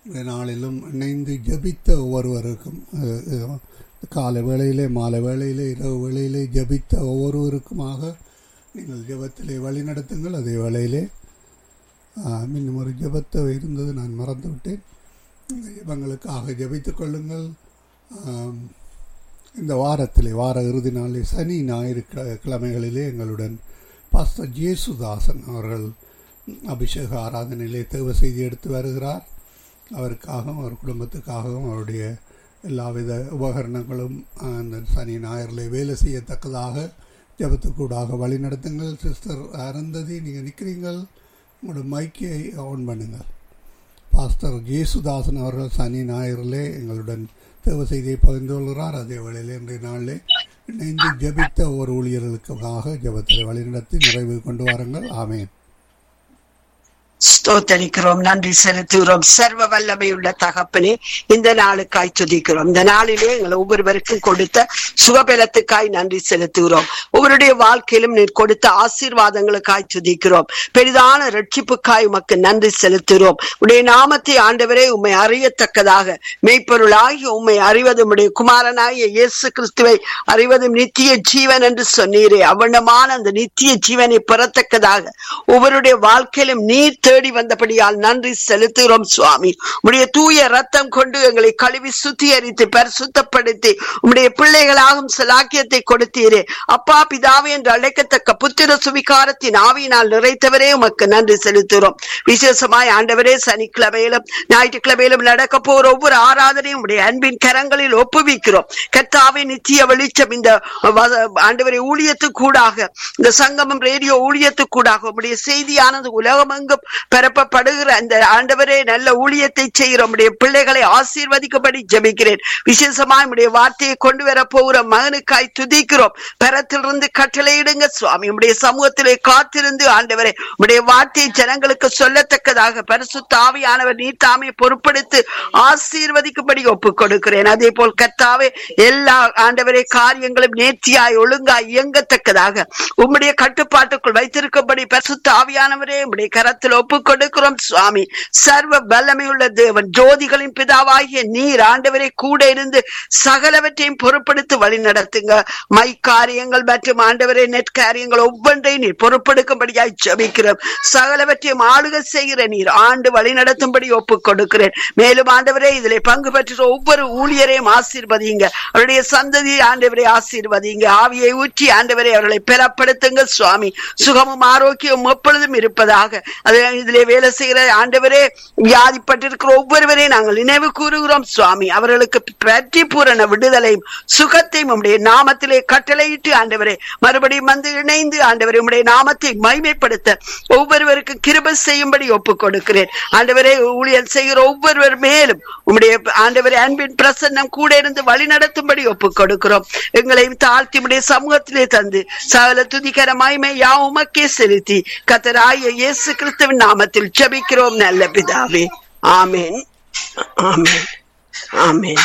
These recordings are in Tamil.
இந்த நாளிலும் இணைந்து ஜபித்த ஒவ்வொருவருக்கும் அஹ், அஹ், காலை வேளையிலே மாலை வேளையிலே இரவு வேளையிலே ஜபித்த ஒவ்வொருவருக்குமாக நீங்கள் ஜெபத்திலே வழி நடத்துங்கள் அதே வேளையிலே ஆஹ், இன்னும் ஒரு ஜெபத்தை இருந்தது நான் மறந்து விட்டேன் இந்த ஜெபங்களுக்காக ஜெபித்துக் கொள்ளுங்கள் ஆம், இந்த வாரத்திலே வார இறுதி நாளில் சனி ஞாயிறு கிழ- கிழமைகளிலே எங்களுடன் பாஸ்டர் ஜேசுதாசன் அவர்கள் அபிஷேக ஆராதனையிலே தேவ செய்தி எடுத்து வருகிறார் அவருக்காகவும் அவர் குடும்பத்துக்காகவும் அவருடைய எல்லாவித உபகரணங்களும் ஆஹ், அந்த சனி ஞாயிறிலே வேலை செய்யத்தக்கதாக ஜபத்துக்கூடாக வழி நடத்துங்கள் சிஸ்டர் அருந்ததி நீங்கள் நிற்கிறீங்கள் உங்களோட மைக்கை ஆன் பண்ணுங்கள் பாஸ்டர் ஜேசுதாசன் அவர்கள் சனி ஞாயிறிலே எங்களுடன் தேவ செய்தியை பகிர்ந்து கொள்கிறார் அதே வேளையில் இன்றைய நாளிலே இணைந்து ஜெபித்த ஒரு ஊழியர்களுக்காக ஜெபத்தை வழிநடத்தி நிறைவு கொண்டு வாருங்கள் ஆமேன் ஸ்தோத்தரிக்கிறோம் நன்றி செலுத்துகிறோம் சர்வ வல்லமையுள்ள தகப்பனே இந்த நாளுக்காய் துதிக்கிறோம் இந்த நாளிலே எங்கள் ஒவ்வொருவருக்கும் கொடுத்த சுகபலத்துக்காய் நன்றி செலுத்துகிறோம் ஒவ்வொருடைய வாழ்க்கையிலும் நீர் கொடுத்த ஆசீர்வாதங்களுக்காய் துதிக்கிறோம் பெரிதான ரட்சிப்புக்காய் உமக்கு நன்றி செலுத்துகிறோம் உடைய நாமத்தை ஆண்டவரே உம்மை அறியத்தக்கதாக மெய்ப்பொருளாகி உம்மை அறிவதும் உடைய குமாரனாகிய இயேசு கிறிஸ்துவை அறிவதும் நித்திய ஜீவன் என்று சொன்னீரே அவனமான அந்த நித்திய ஜீவனை பெறத்தக்கதாக ஒவ்வொருடைய வாழ்க்கையிலும் நீர் தேடி வந்தபடியால் நன்றி செலுத்துகிறோம் சுவாமி உடைய தூய ரத்தம் கொண்டு எங்களை கழுவி சுத்திகரித்து பரிசுத்தப்படுத்தி உம்முடைய பிள்ளைகளாகும் சலாக்கியத்தை கொடுத்தீரே அப்பா பிதாவே என்று அழைக்கத்தக்க புத்திர சுவிகாரத்தின் ஆவியினால் நிறைத்தவரே உமக்கு நன்றி செலுத்துகிறோம் விசேஷமாய் ஆண்டவரே சனிக்கிழமையிலும் ஞாயிற்றுக்கிழமையிலும் நடக்க போற ஒவ்வொரு ஆராதனையும் உடைய அன்பின் கரங்களில் ஒப்புவிக்கிறோம் கர்த்தாவே நித்திய வெளிச்சம் இந்த வ- ஆண்டவரை ஊழியத்துக்கூடாக இந்த சங்கமம் ரேடியோ ஊழியத்துக்கூடாக உடைய செய்தியானது உலகமெங்கும் பரப்பப்படுகிற அந்த ஆண்டவரே நல்ல ஊழியத்தை செய்கிற உடைய பிள்ளைகளை ஆசீர்வதிக்கும்படி ஜெபிக்கிறேன் விசேஷமாய் உடைய வார்த்தையை கொண்டு வர போகிற மகனுக்காய் துதிக்கிறோம் பரத்திலிருந்து கட்டளையிடுங்க சுவாமி உடைய சமூகத்திலே காத்திருந்து ஆண்டவரே உடைய வார்த்தையை ஜனங்களுக்கு சொல்லத்தக்கதாக பரிசுத்த ஆவியானவர் நீ தாமே பொறுப்படுத்து ஆசீர்வதிக்கும்படி ஒப்புக் கொடுக்கிறேன் அதே போல் கர்த்தாவே எல்லா ஆண்டவரே காரியங்களும் நேர்த்தியாய் ஒழுங்காய் இயங்கத்தக்கதாக உம்முடைய கட்டுப்பாட்டுக்குள் வைத்திருக்கும்படி பரிசுத்த ஆவியானவரே உம்முடைய கரத்தில் ஒப்புக் கொடுக்கிறோம் சுவாமி சர்வ வல்லமையுள்ள தேவன் ஜோதிகளின் பிதாவாகிய நீர் ஆண்டவரை கூட இருந்து சகலவற்றையும் பொறுப்படுத்தி வழி நடத்துங்க மை காரியங்கள் மற்றும் ஆண்டவரே நெட் காரியங்கள் ஒவ்வொன்றையும் நீர் பொறுப்பெடுக்கும்படியாய் ஜெபிக்கிறோம் சகலவற்றையும் ஆளுகை செய்கிற நீர் ஆண்டு வழி நடத்தும்படி ஒப்புக் கொடுக்கிறேன் மேலும் ஆண்டவரே இதிலே பங்கு பெற்ற ஒவ்வொரு ஊழியரையும் ஆசீர்வதிங்க அவருடைய சந்ததி ஆண்டவரை ஆசீர்வதிங்க ஆவியை ஊற்றி ஆண்டவரை அவர்களை பெறப்படுத்துங்க சுவாமி சுகமும் ஆரோக்கியம் எப்பொழுதும் இருப்பதாக அது இதிலே வேலை செய்கிற ஆண்டவரே வியாதிப்பட்டிருக்கிற ஒவ்வொருவரையும் நாங்கள் நினைவு கூறுகிறோம் சுவாமி அவர்களுக்கு பற்றி பூரண விடுதலையும் சுகத்தையும் உம்முடைய நாமத்திலே கட்டளையிட்டு ஆண்டவரே மறுபடியும் வந்து இணைந்து ஆண்டவரே உம்முடைய நாமத்தை மைமைப்படுத்த ஒவ்வொருவருக்கும் கிருபை செய்யும்படி ஒப்புக் கொடுக்கிறேன் ஆண்டவரே ஊழியர் செய்கிற ஒவ்வொருவர் மேலும் உம்முடைய ஆண்டவரே அன்பின் பிரசன்னம் கூட இருந்து வழி நடத்தும்படி ஒப்புக் கொடுக்கிறோம் எங்களையும் தாழ்த்தி உம்முடைய சமூகத்திலே தந்து சகல துதிகர மகிமை யா உமக்கே செலுத்தி கத்தராய இயேசு கிறிஸ்துவின் நாமத்தில் ஜெபிக்கிறோம் நல்ல பிதாவே ஆமென் ஆமென் ஆமென்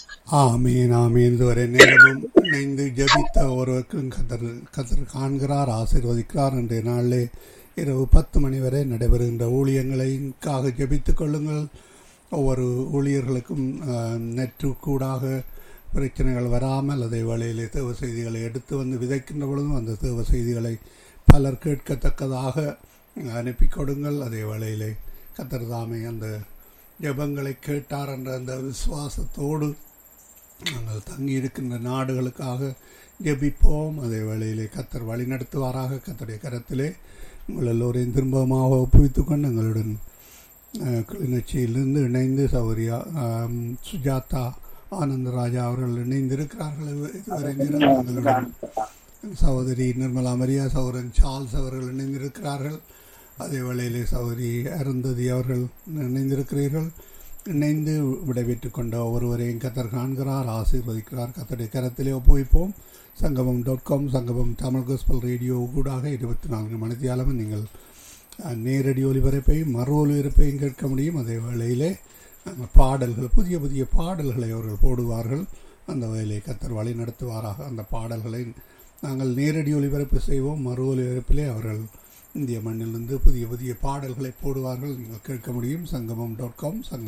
ஆமீன் ஆமீன் இதுவரை நேரமும் இணைந்து ஜெபித்த ஒருவருக்கும் கத்தர் கத்தர் காண்கிறார் ஆசீர்வதிக்கிறார் இன்றைய நாளிலே இரவு பத்து மணி வரை நடைபெறுகின்ற ஊழியங்களுக்காக ஜெபித்துக் கொள்ளுங்கள் ஒவ்வொரு ஊழியர்களுக்கும் அஹ், நெற்று கூடாக பிரச்சனைகள் வராமல் அதே வேளையிலே தேவ செய்திகளை எடுத்து வந்து விதைக்கின்ற பொழுதும் அந்த தேவ செய்திகளை பலர் கேட்கத்தக்கதாக அனுப்பி கொடுங்கள் அதே வேளையிலே கத்தர் தாமே அந்த ஜெபங்களை கேட்டார் என்ற அந்த விசுவாசத்தோடு நாங்கள் தங்கி இருக்கின்ற நாடுகளுக்காக ஜெபிப்போம் அதே வேளையிலே கத்தர் வழி நடத்துவாராக கத்தருடைய கரத்திலே உங்கள் எல்லோரையும் திரும்பமாக ஒப்புவித்துக் கொண்டு எங்களுடன் அஹ், கிளிநொச்சியிலிருந்து இணைந்து சௌரியா ஆம், சுஜாதா ஆனந்தராஜா அவர்கள் இணைந்திருக்கிறார்கள் இது- இதுவரை நேரம் எங்களுடன் சகோதரி நிர்மலா மரியா சகோதரன் சார்ல்ஸ் அவர்கள் இணைந்திருக்கிறார்கள் அதே வேளையிலே சகோதரி அருந்ததி அவர்கள் இணைந்திருக்கிறீர்கள் இணைந்து விடைபெற்றுக் கொண்ட ஒருவரையும் கத்தர் காண்கிறார் ஆசீர்வதிக்கிறார் கத்தருடைய கரத்திலே ஒப்புவிப்போம் சங்கமம் டாட் காம் சங்கமம் தமிழ் கோஸ்பல் ரேடியோ ஊடாக இருபத்தி நான்கு மணித்தியாலும் நீங்கள் அஹ், நேரடி ஒலிபரப்பையும் மறு ஒலிபரப்பையும் கேட்க முடியும் அதே வேளையிலே நாங்கள் பாடல்கள் புதிய புதிய பாடல்களை அவர்கள் போடுவார்கள் அந்த வேலையை கத்தர் வழி நடத்துவாராக அந்த பாடல்களை நாங்கள் நேரடி ஒலிபரப்பு செய்வோம் மறு ஒலிபரப்பிலே அவர்கள் இந்திய மண்ணிலிருந்து புதிய புதிய பாடல்களை போடுவார்கள் நீங்கள் கேட்க முடியும் சங்கமம் டாட் காம் சங்கம்